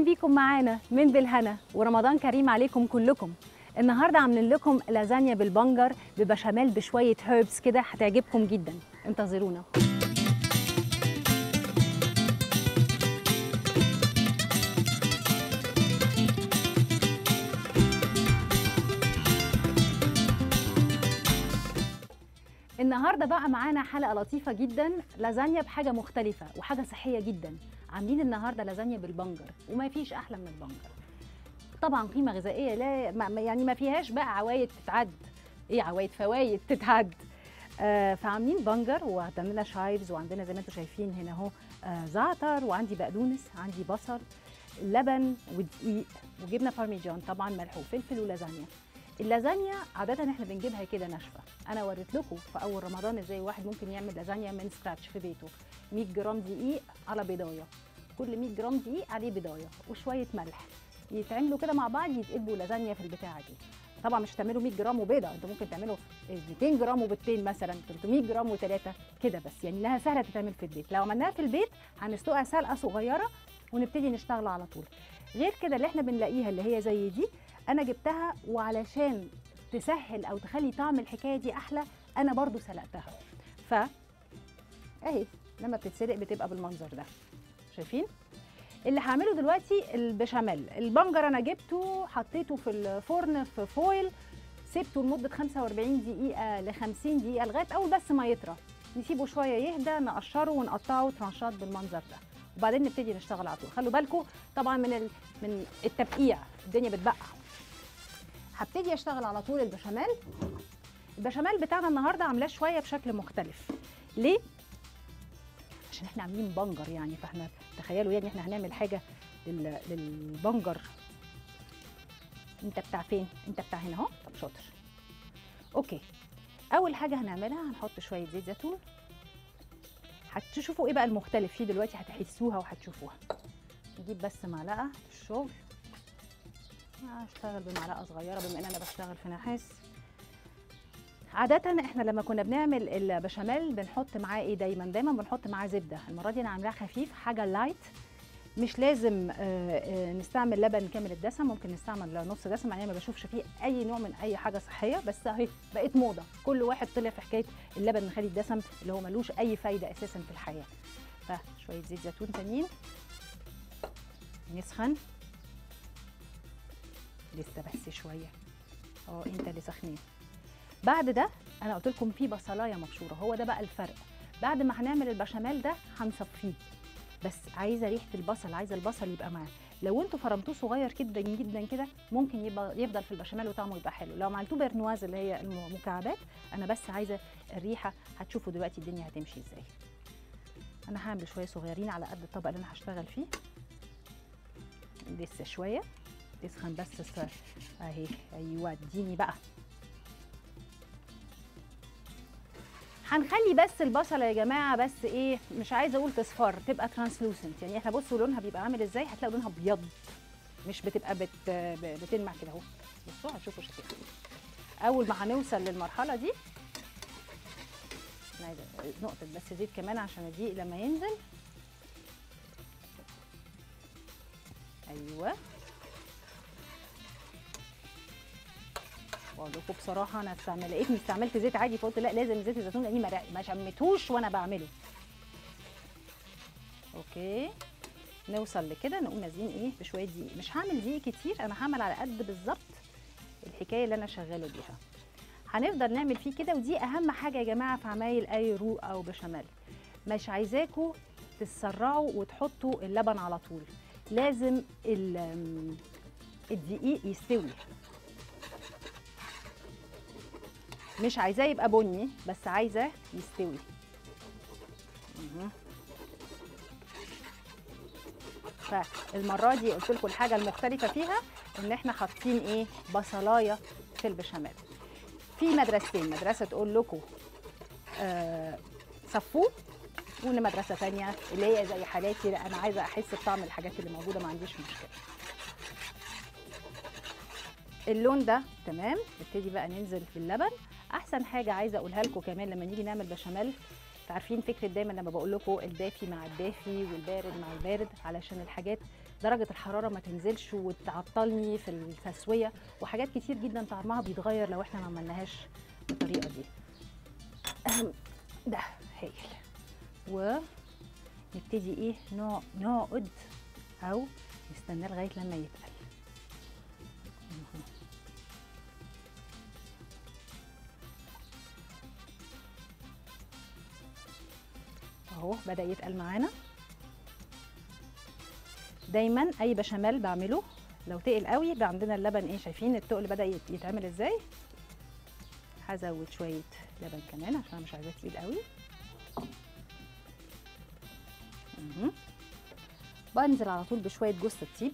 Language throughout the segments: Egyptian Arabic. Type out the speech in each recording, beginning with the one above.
اهلا بيكم معانا من بالهنا ورمضان كريم عليكم كلكم النهارده عاملين لكم لازانيا بالبنجر ببشاميل بشويه هيربس كده هتعجبكم جدا انتظرونا النهارده بقى معانا حلقه لطيفه جدا لازانيا بحاجه مختلفه وحاجه صحيه جدا عاملين النهارده لازانيا بالبنجر وما فيش احلى من البنجر طبعا قيمه غذائيه لا ما يعني ما فيهاش بقى عوايد تتعد ايه عوايد فوايد تتعد آه فعاملين بنجر وعندنا شايفز وعندنا زي ما انتم شايفين هنا اهو آه زعتر وعندي بقدونس عندي بصل لبن ودقيق وجبنه بارميجان طبعا ملح وفلفل ولازانيا اللازانيا عادة احنا بنجيبها كده ناشفة، أنا وريت لكم في أول رمضان ازاي واحد ممكن يعمل لازانيا من سكراتش في بيته، 100 جرام دقيق على بيضاية، كل 100 جرام دقيق عليه بيضاية وشوية ملح، يتعملوا كده مع بعض يتقلبوا لازانيا في البتاعة دي. طبعا مش تعملوا 100 جرام وبيضة، انتوا ممكن تعملوا 200 جرام وبيضتين مثلا، 300 جرام وثلاثة كده بس، يعني انها سهلة تتعمل في البيت، لو عملناها في البيت هنسلقها سلقة صغيرة ونبتدي نشتغل على طول. غير كده اللي احنا بنلاقيها اللي هي زي دي انا جبتها وعلشان تسهل او تخلي طعم الحكايه دي احلى انا برضو سلقتها ف اهي لما بتتسلق بتبقى بالمنظر ده شايفين اللي هعمله دلوقتي البشاميل البنجر انا جبته حطيته في الفرن في فويل سبته لمده 45 دقيقه ل 50 دقيقه لغايه اول بس ما يطرى نسيبه شويه يهدى نقشره ونقطعه ترانشات بالمنظر ده وبعدين نبتدي نشتغل على طول خلوا بالكم طبعا من ال... من التبقيع الدنيا بتبقع هبتدي اشتغل على طول البشاميل البشاميل بتاعنا النهارده عاملاه شويه بشكل مختلف ليه عشان احنا عاملين بنجر يعني فاحنا تخيلوا يعني احنا هنعمل حاجه لل... للبنجر انت بتاع فين انت بتاع هنا اهو طب شاطر اوكي اول حاجه هنعملها هنحط شويه زيت زيتون هتشوفوا ايه بقى المختلف فيه دلوقتي هتحسوها وهتشوفوها نجيب بس معلقه في الشغل هشتغل بمعلقه صغيره بما ان انا بشتغل في نحاس عادة احنا لما كنا بنعمل البشاميل بنحط معاه ايه دايما دايما بنحط معاه زبده المره دي انا عاملاها خفيف حاجه لايت مش لازم آه، آه، نستعمل لبن كامل الدسم ممكن نستعمل نص دسم يعني ما بشوفش فيه اي نوع من اي حاجه صحيه بس اهي بقت موضه كل واحد طلع في حكايه اللبن الخالي الدسم اللي هو ملوش اي فايده اساسا في الحياه فشويه زيت زيتون تانيين نسخن لسه بس شويه اه انت اللي سخنين بعد ده انا قلت لكم في بصلايه مبشوره هو ده بقى الفرق بعد ما هنعمل البشاميل ده هنصفيه بس عايزه ريحه البصل عايزه البصل يبقى معاه لو انتوا فرمتوه صغير جدا جدا كده ممكن يبقى يفضل في البشاميل وطعمه يبقى حلو لو عملتوه برنواز اللي هي المكعبات انا بس عايزه الريحه هتشوفوا دلوقتي الدنيا هتمشي ازاي انا هعمل شويه صغيرين على قد الطبق اللي انا هشتغل فيه لسه شويه تسخن بس الس- اهي ايوه اديني بقى هنخلي بس البصله يا جماعه بس ايه مش عايزه اقول تصفر تبقى ترانسلوسنت يعني احنا بصوا لونها بيبقى عامل ازاي هتلاقوا لونها ابيض مش بتبقى بت ب- بتلمع كده اهو بصوا هتشوفوا شكلها إيه. اول ما هنوصل للمرحله دي انا عايزه نقطه بس زيت كمان عشان الدقيق لما ينزل ايوه بقول لكم بصراحه انا استعمل لقيتني استعملت زيت عادي فقلت لا لازم زيت الزيتون لاني ما ما شمتوش وانا بعمله اوكي نوصل لكده نقوم نازلين ايه بشويه دقيق مش هعمل دقيق كتير انا هعمل على قد بالظبط الحكايه اللي انا شغاله بيها هنفضل نعمل فيه كده ودي اهم حاجه يا جماعه في عمايل اي روق او بشاميل مش عايزاكوا تسرعوا وتحطوا اللبن على طول لازم ال- الدقيق يستوي مش عايزاه يبقى بني بس عايزاه يستوي مهم. فالمره دي قلت لكم الحاجه المختلفه فيها ان احنا حاطين ايه بصلايه في البشاميل في مدرستين مدرسه تقول لكم آه صفوه وان مدرسه تانية اللي هي زي حالاتي لا انا عايزه احس بطعم الحاجات اللي موجوده ما عنديش مشكله اللون ده تمام نبتدي بقى ننزل في اللبن احسن حاجه عايزه اقولها لكم كمان لما نيجي نعمل بشاميل عارفين فكره دايما لما بقول لكم الدافي مع الدافي والبارد مع البارد علشان الحاجات درجه الحراره ما تنزلش وتعطلني في التسويه وحاجات كتير جدا طعمها بيتغير لو احنا ما عملناهاش بالطريقه دي أهم ده هايل ونبتدي ايه نوع نقعد او نستناه لغايه لما يتقل مهم. اهو بدا يتقل معانا دايما اي بشاميل بعمله لو تقل قوي يبقى عندنا اللبن ايه شايفين التقل بدا يت- يتعمل ازاي هزود شويه لبن كمان عشان مش عايزاه تقيل قوي مهم. بنزل على طول بشويه جوز الطيب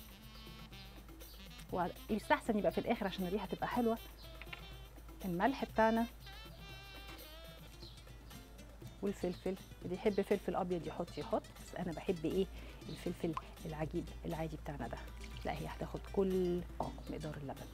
ويستحسن يبقى في الاخر عشان الريحه تبقى حلوه الملح بتاعنا والفلفل اللي يحب فلفل ابيض يحط يحط بس انا بحب ايه الفلفل العجيب العادي بتاعنا ده لا هي هتاخد كل مقدار اللبن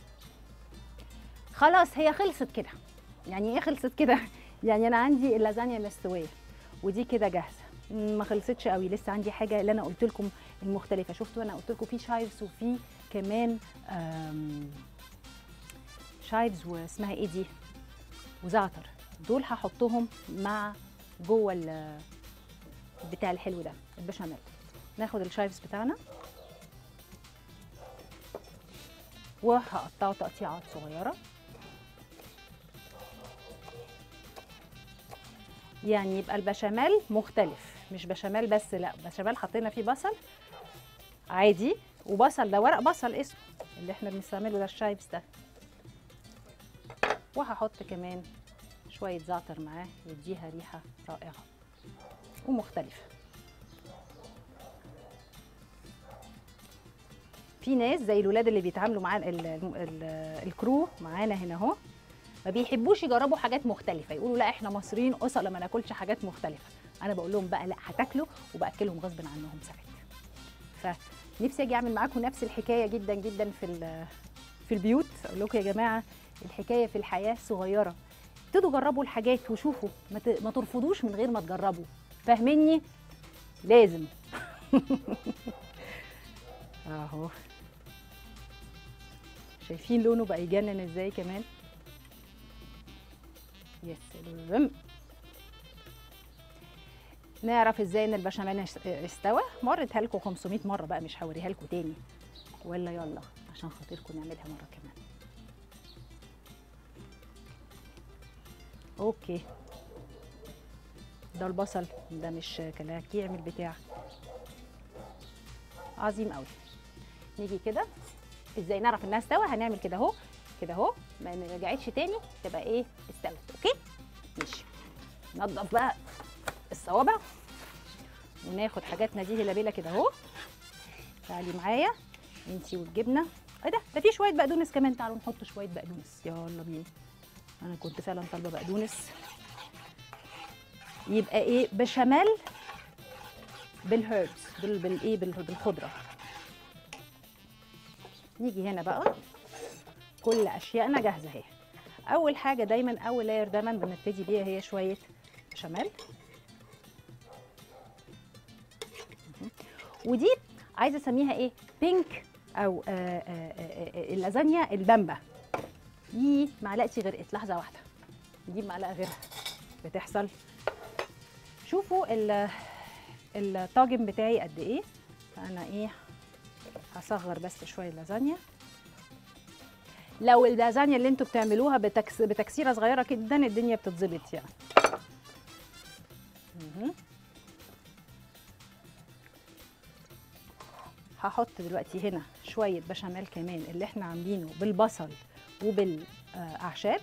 خلاص هي خلصت كده يعني ايه خلصت كده يعني انا عندي اللازانيا مستويه ودي كده جاهزه ما خلصتش قوي لسه عندي حاجه اللي انا قلت لكم المختلفه شفتوا انا قلت لكم في شايفز وفي كمان آم، شايفز واسمها ايه دي وزعتر دول هحطهم مع جوه ال- بتاع الحلو ده البشاميل ناخد الشايفز بتاعنا وهقطعه تقطيعات صغيره يعني يبقى البشاميل مختلف مش بشاميل بس لا بشاميل حطينا فيه بصل عادي وبصل ده ورق بصل اسمه اللي احنا بنستعمله ده الشايبس ده وهحط كمان شوية زعتر معاه يديها ريحة رائعة ومختلفة في ناس زي الولاد اللي بيتعاملوا معانا ال- ال- ال- الكرو معانا هنا اهو ما بيحبوش يجربوا حاجات مختلفة يقولوا لا احنا مصريين اصلا ما ناكلش حاجات مختلفة انا بقول لهم بقى لا هتاكلوا وباكلهم غصب عنهم ساعات فنفسي اجي اعمل معاكم نفس الحكايه جدا جدا في ال- في البيوت اقول لكم يا جماعه الحكايه في الحياه صغيره ابتدوا جربوا الحاجات وشوفوا ما ت- ما ترفضوش من غير ما تجربوا فاهميني لازم اهو شايفين لونه بقى يجنن ازاي كمان يا سلام نعرف ازاي ان البشاميل اس- استوى مرتها لكم 500 مره بقى مش هوريها لكم تاني ولا يلا عشان خاطركم نعملها مره كمان اوكي ده البصل ده مش كلاكي يعمل بتاع عظيم قوي نيجي كده ازاي نعرف انها استوى هنعمل كده اهو كده اهو ما رجعتش تاني تبقى ايه استوت اوكي ماشي نضف بقى الصوابع وناخد حاجاتنا دي هلابيلا كده اهو تعالي معايا انتي والجبنه ايه ده ده في شويه بقدونس كمان تعالوا نحط شويه بقدونس يلا بينا انا كنت فعلا طالبه بقدونس يبقى ايه بشاميل بالهيربس بال بالايه بال- بالخضره نيجي هنا بقى كل اشيائنا جاهزه اهي اول حاجه دايما اول لاير دايما بنبتدي بيها هي شويه بشاميل مهم. ودي عايزه اسميها ايه بينك او آه، آه، آه، آه، اللازانيا البامبا دي معلقتي غرقت لحظه واحده نجيب معلقه غيرها بتحصل شوفوا ال- الطاجن بتاعي قد ايه فانا ايه هصغر بس شويه اللازانيا لو اللازانيا اللي انتوا بتعملوها بتكس بتكسيره صغيره جدا الدنيا بتتظبط يعني مهم. هحط دلوقتي هنا شويه بشاميل كمان اللي احنا عاملينه بالبصل وبالاعشاب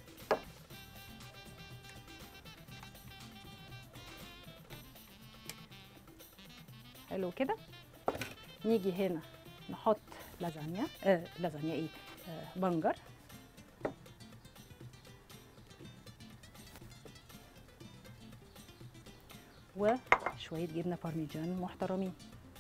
حلو كده نيجي هنا نحط لازانيا آه لازانيا ايه آه بنجر وشويه جبنه بارميجان محترمين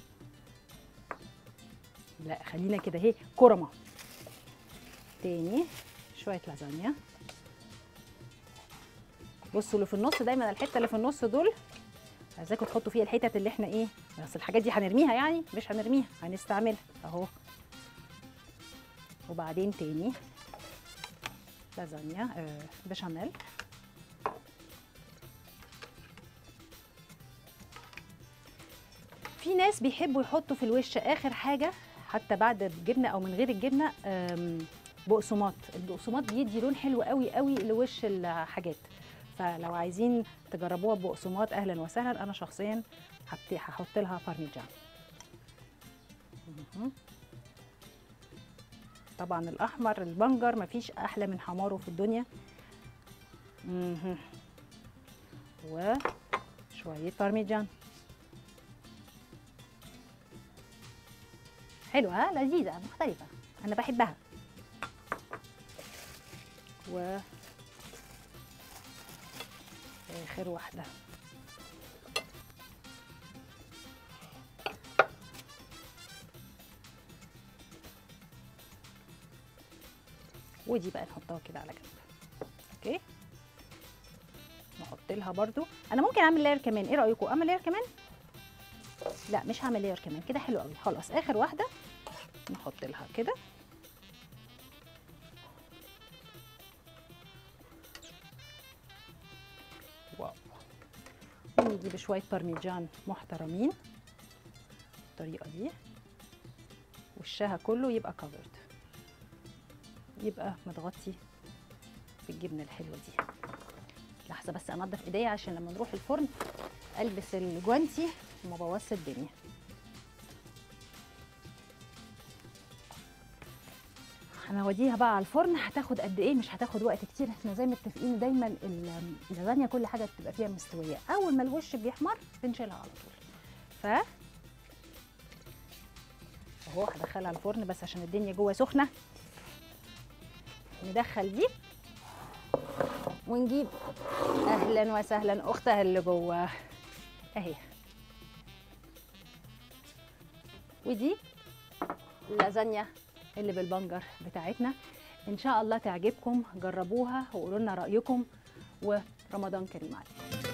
لا خلينا كده اهي كرمه تاني شويه لازانيا بصوا اللي في النص دايما الحته اللي في النص دول عايزاكم تحطوا فيها الحتت اللي احنا ايه بس الحاجات دي هنرميها يعني مش هنرميها هنستعملها اهو وبعدين تاني لازانيا آه بشاميل في ناس بيحبوا يحطوا في الوش اخر حاجه حتى بعد الجبنه او من غير الجبنه آم، بقسماط البقسماط بيدي لون حلو قوي قوي لوش الحاجات فلو عايزين تجربوها ببقسماط اهلا وسهلا انا شخصيا هبت- هحط لها بارميجان مهم. طبعا الاحمر البنجر مفيش احلى من حماره في الدنيا مهم. وشويه بارميجان حلوه ها لذيذه مختلفه انا بحبها و اخر واحده ودي بقى نحطها كده على جنب اوكي نحط لها برضو انا ممكن اعمل لاير كمان ايه رايكم اعمل لاير كمان لا مش هعمل لاير كمان كده حلو قوي خلاص اخر واحده نحط لها كده واو ونجيب شويه بارميجان محترمين بالطريقه دي وشها كله يبقى كفرد يبقى متغطي بالجبنه الحلوه دي لحظه بس انضف ايديا عشان لما نروح الفرن البس الجوانتي وما بوظش الدنيا هنوديها بقى على الفرن هتاخد قد ايه مش هتاخد وقت كتير احنا زي ما متفقين دايما ال- اللازانيا كل حاجه بتبقى فيها مستويه اول ما الوش بيحمر بنشيلها على طول ف اهو هدخلها الفرن بس عشان الدنيا جوه سخنه ندخل دي ونجيب اهلا وسهلا اختها اللي جوه اهي ودي اللازانيا اللي بالبنجر بتاعتنا ان شاء الله تعجبكم جربوها وقولوا لنا رايكم ورمضان كريم عليكم